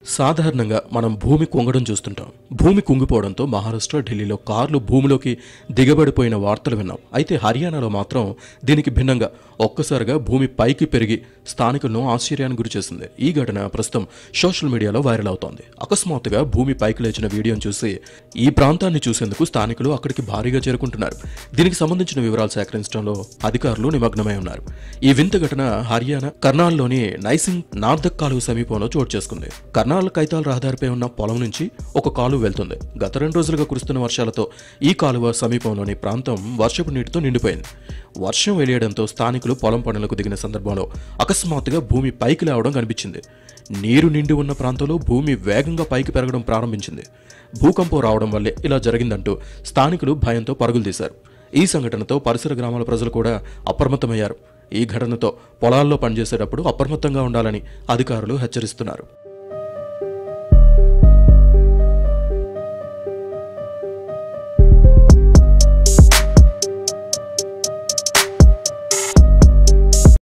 సాధారణంగా మనం భూమి కుంగడం చూస్తుంటాం భూమి కుంగిపోవడంతో మహారాష్ట్ర ఢిల్లీలో కార్లు భూమిలోకి దిగబడిపోయిన వార్తలు విన్నాం అయితే హర్యానాలో మాత్రం దీనికి భిన్నంగా ఒక్కసారిగా భూమి పైకి పెరిగి స్థానికులను ఆశ్చర్యానికి గురిచేసింది ఈ ఘటన ప్రస్తుతం సోషల్ మీడియాలో వైరల్ అవుతోంది అకస్మాత్తుగా భూమి పైకి లేచిన వీడియోను చూసి ఈ ప్రాంతాన్ని చూసేందుకు స్థానికులు అక్కడికి భారీగా చేరుకుంటున్నారు దీనికి సంబంధించిన వివరాలు సేకరించడంలో అధికారులు నిమగ్నమై ఉన్నారు ఈ వింత ఘటన హర్యానా కర్నాల్లోని నైసింగ్ నార్దక్ కాలువ సమీపంలో చోటు చేసుకుంది కర్నాల్ కైతాల్ రహదారిపై ఉన్న పొలం నుంచి ఒక కాలువ వెళ్తుంది గత రెండు రోజులుగా కురుస్తున్న వర్షాలతో ఈ కాలువ సమీపంలోని ప్రాంతం వర్షపు నీటితో నిండిపోయింది వర్షం వెలియడంతో స్థానికులు పొలం పనులకు దిగిన సందర్భంలో అకస్మాత్తుగా భూమి పైకి లేవడం కనిపించింది నీరు నిండి ఉన్న ప్రాంతంలో భూమి వేగంగా పైకి పెరగడం ప్రారంభించింది భూకంపం రావడం వల్లే ఇలా జరిగిందంటూ స్థానికులు భయంతో పరుగులు తీశారు ఈ సంఘటనతో పరిసర గ్రామాల ప్రజలు కూడా అప్రమత్తమయ్యారు ఈ ఘటనతో పొలాల్లో పనిచేసేటప్పుడు అప్రమత్తంగా ఉండాలని అధికారులు హెచ్చరిస్తున్నారు